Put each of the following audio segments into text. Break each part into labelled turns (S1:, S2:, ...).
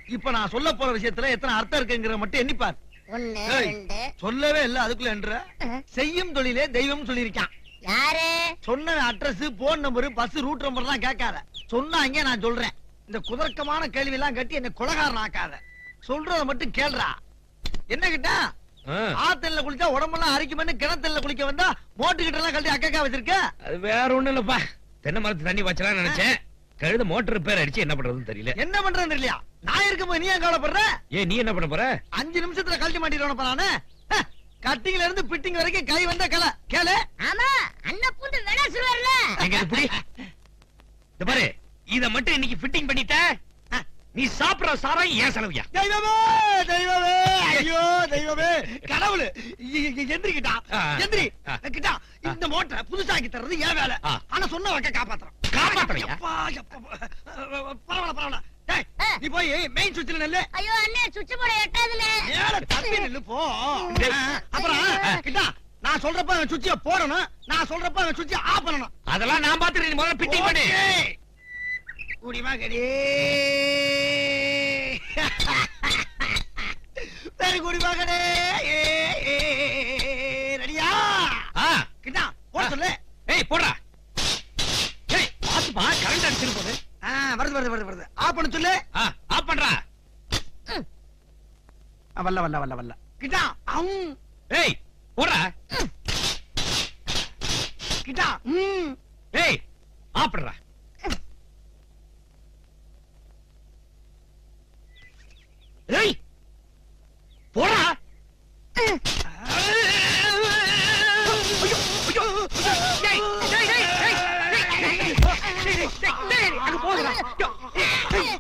S1: இப்ப நான் சொல்ல போற விஷயத்துல எத்தனை அர்த்தம் இருக்குங்கிற மட்டும் எண்ணிப்பார்
S2: ஒண்ணு
S1: ஏய்.
S2: ரெண்டு
S1: சொல்லவே இல்ல அதுக்குள்ள என்ற
S2: அஹ்,
S1: செய்யும் தொழிலே தெய்வம் சொல்லியிருக்கான்
S2: யாரு
S1: சொன்ன address phone number bus route number தான் கேட்காத சொன்னாங்க நான் சொல்றேன் இந்த குதர்க்கமான கேள்வி எல்லாம் கட்டி என்ன குலகாரன் ஆக்காத சொல்றத மட்டும் கேள்றா என்ன கிட்டா ஆத்தல்ல குளிச்சா உடம்பெல்லாம் அரிக்குமென்னு கிணத்துல குளிக்க வந்தா மோட்டு கிட்ட எல்லாம் கழட்டி அக்கா வச்சிருக்க
S3: அது வேற ஒண்ணும் இல்லப்பா தென்னை மரத்து தண்ணி வச்சலாம் நினைச்சேன் கழுத மோட்டர் ரிப்பேர் அடிச்சு என்ன பண்றதுன்னு தெரியல
S1: என்ன பண்றேன்னு இல்லையா நான் இருக்கும்போது நீ ஏன் கவலைப்படுற
S3: ஏன் நீ என்ன பண்ண போற
S1: அஞ்சு நிமிஷத்துல கழட்டி மாட்டிடுவான நானு கட்டிங்ல இருந்து பிட்டிங் வரைக்கும் கை வந்த கலை கேளு
S2: ஆமா அண்ணன் பூண்டு வேணா சொல்லுவார்ல
S3: எங்க இது புடி இந்த பாரு இத மட்டும் இன்னைக்கு ஃபிட்டிங் பண்ணிட்ட நீ சாப்பிடுற சாரம் ஏன் செலவியா
S1: தெய்வமே தெய்வமே ஐயோ தெய்வமே கடவுளு இ- இ- எந்திரிக்கிட்டா
S3: ஆ.
S1: எந்திரி
S3: ஆ.
S1: கிட்டா இந்த மோட்டரை புதுசாக்கி தர்றது ஏன் வேலை
S3: ஆ.
S1: ஆனா சொன்ன வக்க காப்பாத்துறோம்
S3: காப்பாத்துறியா?
S1: எப்பா, எப்பா, பரவாயில்ல பரவாயில்ல டேய்,
S2: ஆ.
S1: நீ போய் மெயின் சுவிட்ச்ல நெல்லு
S2: ஐயோ அண்ணன் சுவிட்ச் போட எட்டாதுல
S1: மேல தம்பி நில்லு போ
S3: டேய்.
S1: ஆ, அப்புறம் கிட்டா நான் சொல்றப்ப அவன் சுவிட்ச போடணும் நான் சொல்றப்ப அவன் சுவிட்ச ஆஃப் பண்ணணும்
S3: அதெல்லாம் நான் பாத்துறேன் நீ முதல்ல ஃபிட்டிங் பண்ணு
S1: ஓகே. குடிமா கடி சரி குடிமா கடே ரெடியா
S3: ஆ
S1: கிட்டா போட சொல்லு
S3: ஏய் போடுறா ஏய் பாத்துப்பா கரண்ட் அடிச்சிரு போது
S1: ஆ, வருது வருது வருது வருது ஆஃப் பண்ண சொல்லு
S3: ஆ ஆஃப் பண்றா
S1: ஆ, வல்ல வல்ல வல்ல வல்ல கிட்டா அம்
S3: ஏய் போடுறா
S1: கிட்டா ம்
S3: ஏய் ஆஃப் பண்றா ஏய் போடா ஐயோ ஐயோ டேய் டேய் டேய் டேய் டேய் டேய் டேய் டேய் அங்க போகுடா டேய்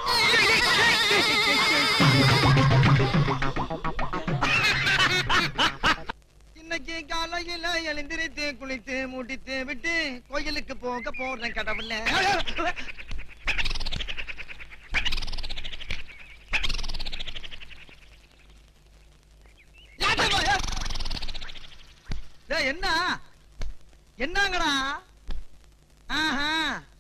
S1: இன்னைக்கு காலையில எழுந்திருத்து குளித்து முடித்து விட்டு கோயிலுக்கு போக போறேன் கடவுள என்ன என்னங்கடா ஆஹா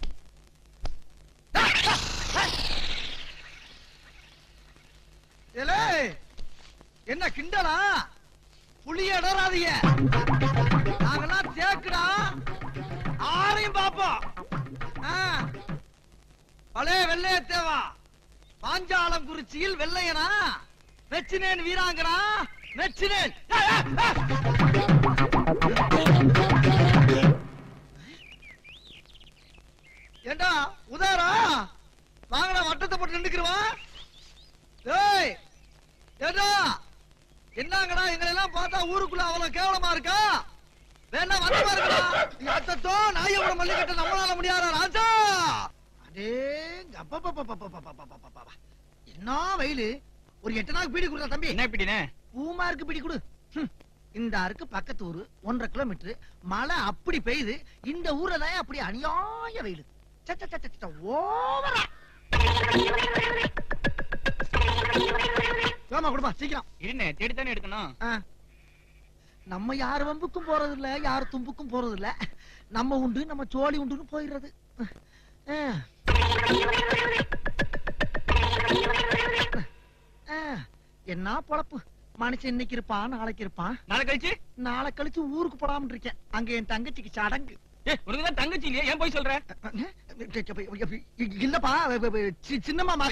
S1: ஏலே, என்ன கிண்டலா புளிய இடறாதீங்க நாங்கெல்லாம் தேக்குடா ஆரையும் பாப்போம் ஆ. பழைய வெள்ளைய தேவா பாஞ்சாலம் குறிச்சியில் வெள்ளையனா மெச்சினேன் வீராங்கனா மெச்சினேன் ஆ, ஆ, ஆ. ஏண்டா உதாரா வாங்கடா வட்டத்தை போட்டு நின்னுக்குருவான் ஏய் ஏண்டா என்னங்கடா எங்களை எல்லாம் பார்த்தா ஊருக்குள்ள அவ்வளவு கேவலமா இருக்கா வேணா வந்து பாருங்கடா நீ அத்தத்தோ நாயோட மல்லிகட்ட நம்மளால முடியாதா ராஜா அடே அப்பப்பப்பப்பப்பப்பப்பப்பப்பப்பப்ப. என்ன வெயிலு ஒரு எட்டு நாள் பீடி கொடுத்தா தம்பி
S3: என்ன இப்படினே
S1: பூமாருக்கு பிடி கொடு ஹம். இந்த அருக்கு பக்கத்து ஊரு ஒன்றரை கிலோமீட்டர் மழை அப்படி பெய்யுது இந்த ஊர்ல தான் அப்படி அநியாய வெயிலு சச்ச சச்ச சச்ச ஓவரா ஏமா கொடுப்பா சீக்கிரம்
S3: இருண்ணே தேடி தானே எடுக்கணும்
S1: ஆ. நம்ம யார் வம்புக்கும் போறது இல்ல யார் தும்புக்கும் போறது இல்ல நம்ம உண்டு நம்ம சோழி உண்டுன்னு போயிடுறது ஆ. ஆ. என்ன பொழப்பு மனுஷன் இன்னைக்கு இருப்பான் நாளைக்கு இருப்பான்
S3: நாளை கழிச்சு
S1: நாளை கழிச்சு ஊருக்கு போடாம இருக்கேன் அங்க என் தங்கச்சிக்கு சடங்கு
S3: ஏ உனக்கு தான் தங்கச்சி இல்லையா ஏன் போய் சொல்ற
S1: இல்லப்பா சி- சின்னம்மா மக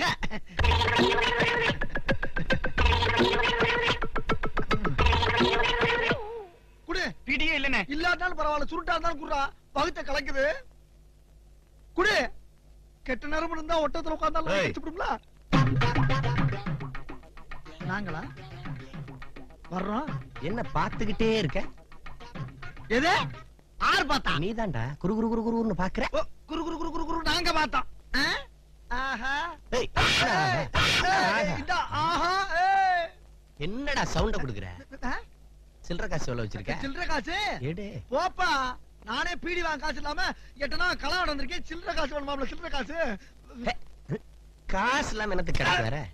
S1: குடு
S3: பிடியே இல்லனே
S1: இல்லாட்டாலும் பரவாயில்ல சுருட்டா இருந்தாலும் குடுறா பகுத்த கலக்குது குடு கெட்ட நேரம் இருந்தா ஒட்டத்துல உட்கார்ந்தாலும்
S3: ஏய்.
S1: வச்சுடுங்களா நாங்களா வர்றோம்
S4: என்ன பாத்துக்கிட்டே இருக்க
S1: எது ஆர் பார்த்தா
S4: நீதான்டா குரு குரு குரு குருன்னு பாக்குற
S1: ஓ, குரு குரு குரு குரு குரு நாங்க பார்த்தோம் ஆ? ஆஹா
S4: ஏய்,
S1: ஏய், ஏய், இதா, ஆஹா ஏய்.
S4: என்னடா சவுண்ட குடுக்குற
S1: ஆ?
S4: சில்லற காசு எவ்வளவு வச்சிருக்க
S1: சில்லறை காசு
S4: எடு
S1: போப்பா நானே பீடி வாங்க காசு இல்லாம எட்டனா களா நடந்திருக்கேன் சில்லறை காசு வேணுமாம்ல சில்லறை காசு
S4: காசு இல்லாம எனக்கு கிடைக்கு வேற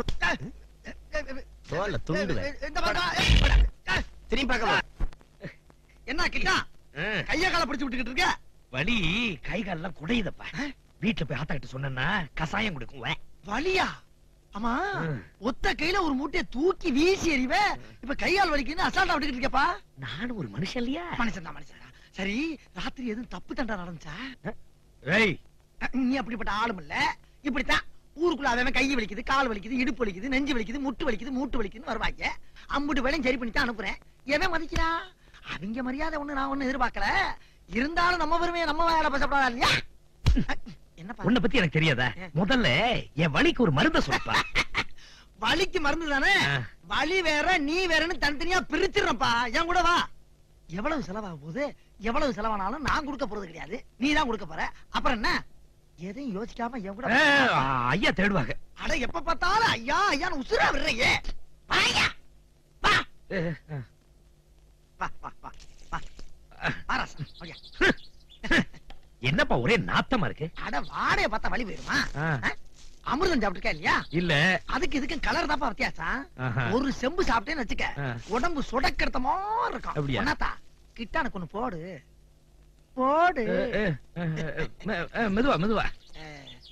S4: தோல்ல துண்டு வேற.
S1: இந்த பக்கம், ஏய், ஏய்,
S4: திரும்பி பார்க்க போ.
S1: என்ன கிட்டா கைய கால பிடிச்சு விட்டுக்கிட்டு இருக்க
S3: வலி கை கால்லாம் குடையுதப்பா வீட்டுல போய் ஆத்தா கிட்ட சொன்னா கசாயம் கொடுக்கும் வே.
S1: வலியா ஆமா ஒத்த கையில ஒரு மூட்டையை தூக்கி வீசி எறிவ இப்ப கையால் வலிக்குன்னு அசால்ட்டா விட்டுக்கிட்டு இருக்கப்பா
S3: நானும் ஒரு மனுஷன் இல்லையா
S1: மனுஷன் தான் மனுஷன் தான் சரி ராத்திரி எதுவும் தப்பு தண்டா நடந்துச்சா
S3: ஏய்
S1: அஹ், நீ அப்படிப்பட்ட ஆளும் இல்ல இப்படித்தான் ஊருக்குள்ள அவன் கை வலிக்குது கால் வலிக்குது இடுப்பு வலிக்குது நெஞ்சு வலிக்குது முட்டு வலிக்குது மூட்டு வலிக்குதுன்னு வருவாங்க அம்புட்டு வேலையும் சரி பண்ணி தான் அனுப்புறேன் எவன் மதிக்கிறான் அவங்க மரியாதை ஒண்ணு நான் ஒண்ணு எதிர்பார்க்கல இருந்தாலும் நம்ம பெருமையை நம்ம வேலை பேசப்படாதா இல்லையா அஹ், என்னப்பா
S3: உன்னை பத்தி எனக்கு தெரியாதா முதல்ல என் வலிக்கு ஒரு மருந்த சொல்லுப்பா
S1: வலிக்கு மருந்து தானே
S3: ஆ.
S1: வலி வேற நீ வேறன்னு தனித்தனியா பிரிச்சிடுறப்பா என் கூட வா எவ்வளவு செலவாக போகுது எவ்வளவு செலவானாலும் நான் கொடுக்க போறது கிடையாது நீ தான் கொடுக்க போற அப்புறம் என்ன எதையும் யோசிக்காம என் கூட
S3: ஏ,
S1: வா.
S3: ஐயா தேடுவாங்க
S1: அட எப்ப பார்த்தாலும் ஐயா ஐயான்னு உசுரா விடுறையே வாயா வா
S3: ஏ,
S1: வா வா வா வா வா ராசா, வாயா.
S3: என்னப்பா ஒரே நாத்தமா இருக்கு
S1: அட வாடைய பார்த்தா வலி போயிருமா
S3: ஆ.
S1: ஆ? அமிர்தம் சாப்பிட்டுருக்கா இல்லையா
S3: இல்ல
S1: அதுக்கு இதுக்கும் கலர் தான்ப்பா வித்தியாசம்
S3: ஆஹா.
S1: ஒரு செம்பு சாப்பிட்டேன்னு வச்சுக்க
S3: ஆ.
S1: உடம்பு சுடக்கெடுத்த மாதிரி இருக்கும்
S3: அப்படியா?
S1: ஒன்னாத்தா கிட்டானுக்கு ஒண்ணு போடு போடு
S3: ஏ, ஏ, ஏ, ஏ, மெ- ஏ, மெதுவா மெதுவா
S1: ஆ,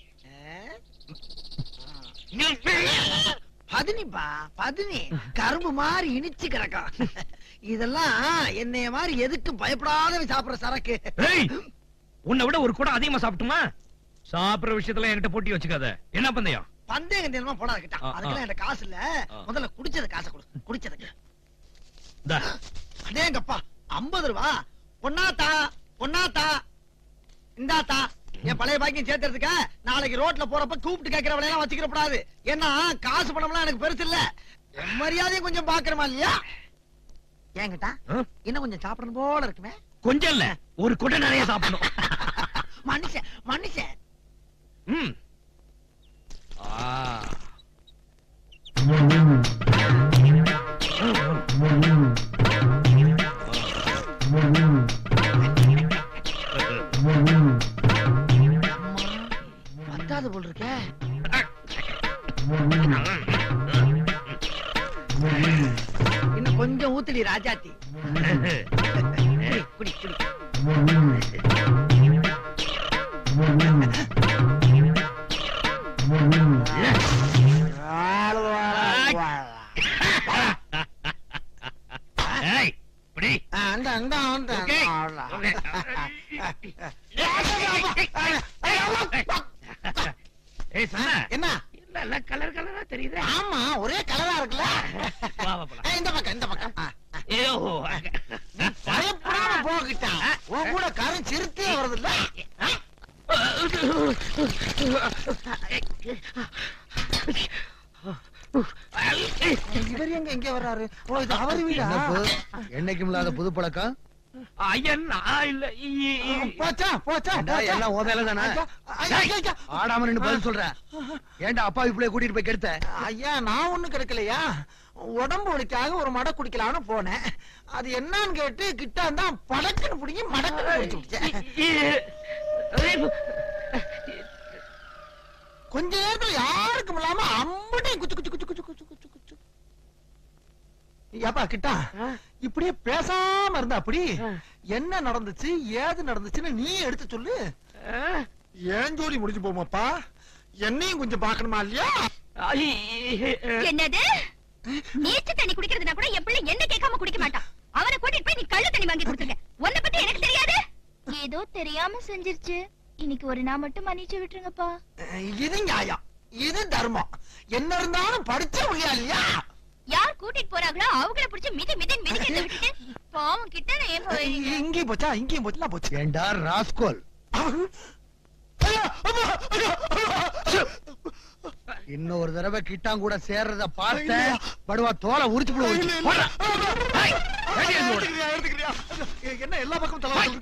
S1: ஆ. பதினிப்பா பதினி கரும்பு மாதிரி இனிச்சு கிடக்கும் இதெல்லாம் என்னைய மாதிரி எதுக்கு பயப்படாத சாப்பிடுற சரக்கு
S3: ஏய் உன்னை விட ஒரு கூட அதிகமா சாப்பிட்டுமா சாப்பிடுற விஷயத்துல என்கிட்ட போட்டி வச்சுக்காத என்ன பந்தயம்
S1: பந்தயம் கண்டியமா போடாத கிட்டா
S3: ஆ,
S1: அதுக்கெல்லாம்
S3: ஆ.
S1: என்கிட்ட காசு இல்ல
S3: ஆ.
S1: முதல்ல குடிச்சத காசை கொடு குடிச்சதுக்கு
S3: இந்தா.
S1: அடேங்கப்பா ஐம்பது ரூபா பொன்னாத்தா பொன்னாத்தா இந்தாத்தா என் பழைய பாக்கியம் சேர்த்துறதுக்க நாளைக்கு ரோட்ல போறப்ப கூப்பிட்டு கேட்கிற வேலையெல்லாம் வச்சுக்கிற கூடாது ஏன்னா காசு பணம்லாம் எனக்கு பெருசு இல்ல என் மரியாதையும் கொஞ்சம் பாக்குறமா இல்லையா ஏங்கிட்டா
S3: ஆ?
S1: இன்னும் கொஞ்சம் சாப்பிடணும் போல இருக்குமே
S3: கொஞ்சம் இல்ல ஒரு குடை நிறைய சாப்பிடணும்
S1: மனுஷன் மனுஷன்
S3: ம். ஆ.
S1: பத்தாது போல் இருக்கே இன்னும் கொஞ்சம் ஊத்துடி ராஜாத்தி குடி குடி குடி
S3: ஏய், இப்படி.
S1: அந்த அந்த அந்த
S3: Okay. ஏய், சன்னா.
S1: என்ன
S3: இல்ல, இல்ல, கலர் கலரா தெரியுது
S1: ஆமா ஒரே கலரா இருக்குல்ல
S3: வா, வா, போலாம்.
S1: ஏய், இந்த பக்கம் இந்த பக்கம் ஆ, ஆ.
S3: ஐயோ, அங்க.
S1: பயப்படாம போகிட்டான் உன் கூட கரும் சிறுத்தே வருது இல்ல இவர் எங்க இங்க வர்றாரு ஓ இது அவர் வீடா
S5: என்னைக்கும் இல்லாத புது பழக்கம்
S3: ஐயா, நான் இல்ல. இ- இ-
S1: போச்சா போச்சா
S5: ஏண்டா, எல்லாம் உன் வேலை தானே
S1: ஐயா, ஐயா, ஐயா.
S5: ஆடாம நின்னு பதில் சொல்ற ஏன்டா அப்பா இப்படியே கூட்டிட்டு போய் கெடுத்த
S1: ஐயா நான் ஒண்ணு கிடைக்கலையா உடம்பு வலிக்காக ஒரு மடை குடிக்கலாம்னு போனேன் அது என்னன்னு கேட்டு கிட்ட தான் படக்குன்னு பிடிங்கி மடக்குன்னு குடிச்சு விட்டேன்.
S3: இ-
S1: கொஞ்ச நேரத்துல யாருக்கும் இல்லாம அம்பட்டையும் குச்சு குச்சு குச்சு குச்சு குச்சு குச்சு குச்சு ஏப்பா கிட்டா இப்படியே பேசாம இருந்தா அப்படி என்ன நடந்துச்சு ஏது நடந்துச்சுன்னு நீ எடுத்து சொல்லு ஏன் ஜோலி முடிஞ்சு போமாப்பா என்னையும் கொஞ்சம் பாக்கணுமா இல்லையா
S3: ஐ-
S2: என்னது நீச்ச தண்ணி குடிக்கிறதுனா கூட என் பிள்ளை என்ன கேட்காம குடிக்க மாட்டான் அவனை கூட்டிட்டு போய் நீ கள்ளு தண்ணி வாங்கி கொடுத்துருக்க உன்னை பத்தி எனக்கு தெரியாது ஏதோ தெரியாம செஞ்சிருச்சு இன்னைக்கு ஒரு நாள் மட்டும் மன்னிச்சு விட்டுருங்கப்பா
S1: இது நியாயம் இது தர்மம் என்ன இருந்தாலும் படிச்ச முடியா இல்லையா
S2: யார் கூட்டிட்டு போறாங்களோ அவங்கள புடிச்சு மிதி மிதி மிதிக்கிறத விட்டுட்டு பாவம் கிட்ட நான் ஏன் போவீங்க
S1: இங்கேயும் போச்சா இங்கேயும் போச்சுலாம் போச்சு
S5: ஏண்டா ராஸ்கோல்
S1: ஐயா, அம்மா, ஐயா, ஐயா.
S5: இன்னொரு தடவை கிட்டான் கூட சேர்றத பார்த்த படுவா தோலை உரிச்சு
S1: இல்ல,
S5: போடுவோம்
S1: இல்ல.
S5: போடுறா.
S3: ஏய், ஏடி அது ஓடு.
S1: எடுத்துக்கிறியா, எடுத்துக்கிறியா? என்ன எல்லா பக்கமும் தலை